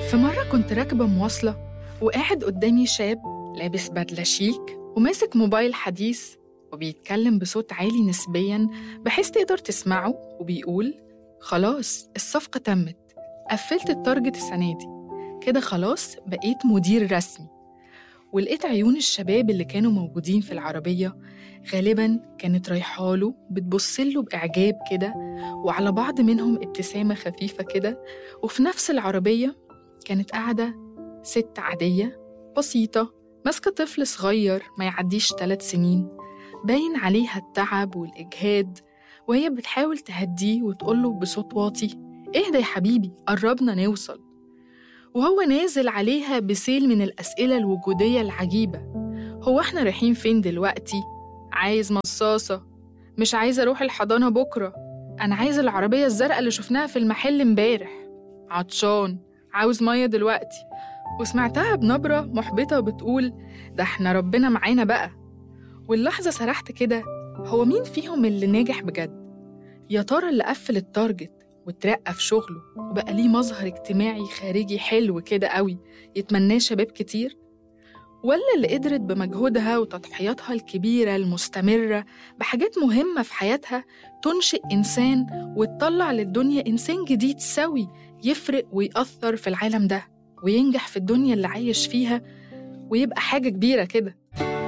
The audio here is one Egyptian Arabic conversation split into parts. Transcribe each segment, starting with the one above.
في مرة كنت راكبة مواصلة وقاعد قدامي شاب لابس بدلة شيك وماسك موبايل حديث وبيتكلم بصوت عالي نسبيا بحيث تقدر تسمعه وبيقول خلاص الصفقة تمت قفلت التارجت السنة دي كده خلاص بقيت مدير رسمي ولقيت عيون الشباب اللي كانوا موجودين في العربية غالبا كانت رايحاله بتبصله بإعجاب كده وعلى بعض منهم ابتسامة خفيفة كده وفي نفس العربية كانت قاعدة ست عادية بسيطة ماسكة طفل صغير ما يعديش ثلاث سنين باين عليها التعب والإجهاد وهي بتحاول تهديه وتقوله بصوت واطي اهدى يا حبيبي قربنا نوصل وهو نازل عليها بسيل من الأسئلة الوجودية العجيبة هو احنا رايحين فين دلوقتي؟ عايز مصاصة مش عايز أروح الحضانة بكرة أنا عايز العربية الزرقاء اللي شفناها في المحل امبارح عطشان عاوز مية دلوقتي وسمعتها بنبرة محبطة بتقول ده احنا ربنا معانا بقى واللحظة سرحت كده هو مين فيهم اللي ناجح بجد؟ يا ترى اللي قفل التارجت واترقى في شغله وبقى ليه مظهر اجتماعي خارجي حلو كده قوي يتمناه شباب كتير؟ ولا اللي قدرت بمجهودها وتضحياتها الكبيرة المستمرة بحاجات مهمة في حياتها تنشئ إنسان وتطلع للدنيا إنسان جديد سوي يفرق ويأثر في العالم ده وينجح في الدنيا اللي عايش فيها ويبقى حاجة كبيرة كده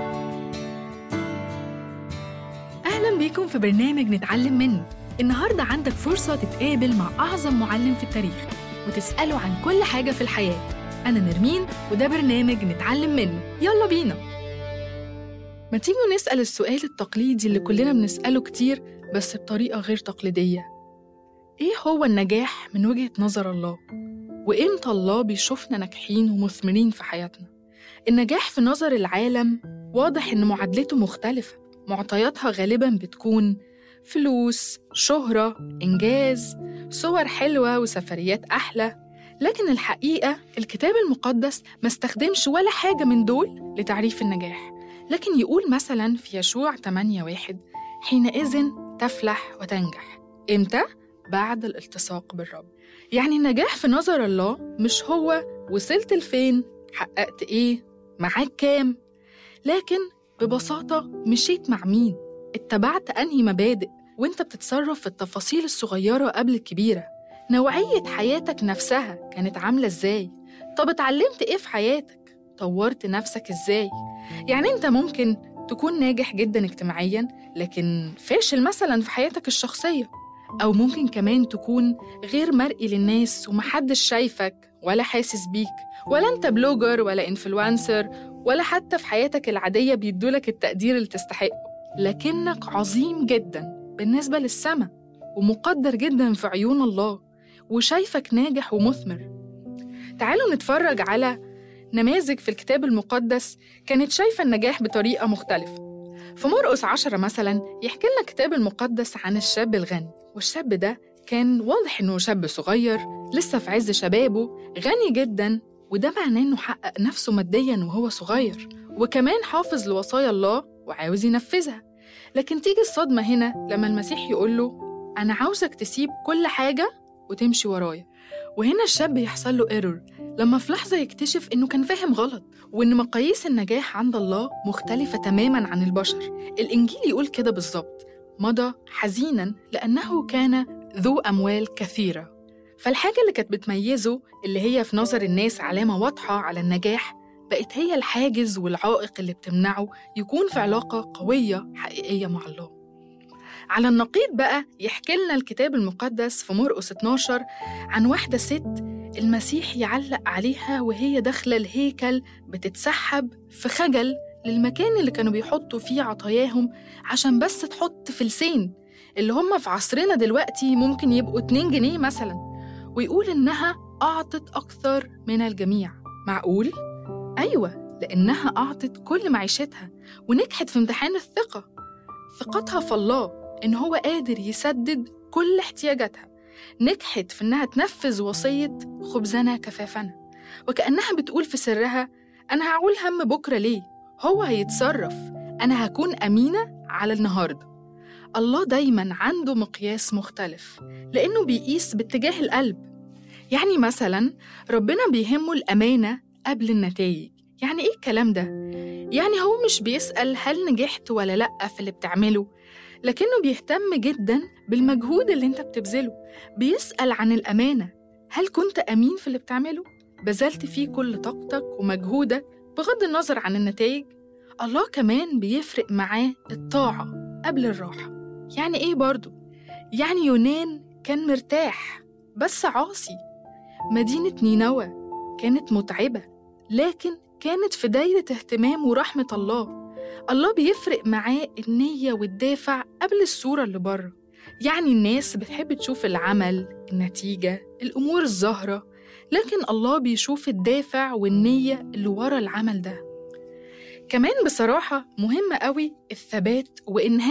أهلا بيكم في برنامج نتعلم منه النهاردة عندك فرصة تتقابل مع أعظم معلم في التاريخ وتسأله عن كل حاجة في الحياة أنا نرمين وده برنامج نتعلم منه يلا بينا ما تيجوا نسأل السؤال التقليدي اللي كلنا بنسأله كتير بس بطريقة غير تقليدية إيه هو النجاح من وجهة نظر الله؟ وإمتى الله بيشوفنا ناجحين ومثمرين في حياتنا؟ النجاح في نظر العالم واضح إن معادلته مختلفة معطياتها غالبا بتكون فلوس، شهرة، إنجاز، صور حلوة وسفريات أحلى لكن الحقيقة الكتاب المقدس ما استخدمش ولا حاجة من دول لتعريف النجاح لكن يقول مثلا في يشوع 8 واحد حينئذ تفلح وتنجح إمتى؟ بعد الالتصاق بالرب يعني النجاح في نظر الله مش هو وصلت لفين حققت إيه معاك كام لكن ببساطة مشيت مع مين اتبعت أنهي مبادئ وانت بتتصرف في التفاصيل الصغيرة قبل الكبيرة نوعية حياتك نفسها كانت عاملة ازاي طب اتعلمت ايه في حياتك طورت نفسك ازاي يعني انت ممكن تكون ناجح جدا اجتماعيا لكن فاشل مثلا في حياتك الشخصية أو ممكن كمان تكون غير مرئي للناس ومحدش شايفك ولا حاسس بيك ولا انت بلوجر ولا انفلونسر ولا حتى في حياتك العادية بيدولك التقدير اللي تستحقه لكنك عظيم جدا بالنسبة للسماء ومقدر جدا في عيون الله وشايفك ناجح ومثمر تعالوا نتفرج على نماذج في الكتاب المقدس كانت شايفة النجاح بطريقة مختلفة في مرقس عشرة مثلا يحكي لنا الكتاب المقدس عن الشاب الغني والشاب ده كان واضح إنه شاب صغير لسه في عز شبابه غني جدا وده معناه إنه حقق نفسه ماديا وهو صغير وكمان حافظ لوصايا الله وعاوز ينفذها لكن تيجي الصدمة هنا لما المسيح يقول له أنا عاوزك تسيب كل حاجة وتمشي ورايا وهنا الشاب يحصل له ايرور لما في لحظة يكتشف إنه كان فاهم غلط وإن مقاييس النجاح عند الله مختلفة تماماً عن البشر الإنجيل يقول كده بالظبط مضى حزيناً لأنه كان ذو أموال كثيرة فالحاجة اللي كانت بتميزه اللي هي في نظر الناس علامة واضحة على النجاح بقت هي الحاجز والعائق اللي بتمنعه يكون في علاقة قوية حقيقية مع الله على النقيض بقى يحكي لنا الكتاب المقدس في مرقس 12 عن واحدة ست المسيح يعلق عليها وهي داخلة الهيكل بتتسحب في خجل للمكان اللي كانوا بيحطوا فيه عطاياهم عشان بس تحط فلسين اللي هم في عصرنا دلوقتي ممكن يبقوا 2 جنيه مثلا ويقول إنها أعطت أكثر من الجميع معقول؟ أيوة لأنها أعطت كل معيشتها ونجحت في امتحان الثقة ثقتها في الله إن هو قادر يسدد كل احتياجاتها نجحت في إنها تنفذ وصية خبزنا كفافنا وكأنها بتقول في سرها أنا هعول هم بكرة ليه؟ هو هيتصرف أنا هكون أمينة على النهاردة الله دايما عنده مقياس مختلف لأنه بيقيس باتجاه القلب يعني مثلا ربنا بيهمه الأمانة قبل النتائج يعني إيه الكلام ده؟ يعني هو مش بيسأل هل نجحت ولا لأ في اللي بتعمله لكنه بيهتم جدا بالمجهود اللي انت بتبذله بيسأل عن الأمانة هل كنت أمين في اللي بتعمله؟ بذلت فيه كل طاقتك ومجهودك بغض النظر عن النتائج؟ الله كمان بيفرق معاه الطاعة قبل الراحة يعني إيه برضو؟ يعني يونان كان مرتاح بس عاصي مدينة نينوى كانت متعبة لكن كانت في دايرة اهتمام ورحمة الله الله بيفرق معاه النية والدافع قبل الصورة اللي بره يعني الناس بتحب تشوف العمل النتيجة الأمور الظاهرة لكن الله بيشوف الدافع والنية اللي ورا العمل ده كمان بصراحة مهم قوي الثبات وإنهاء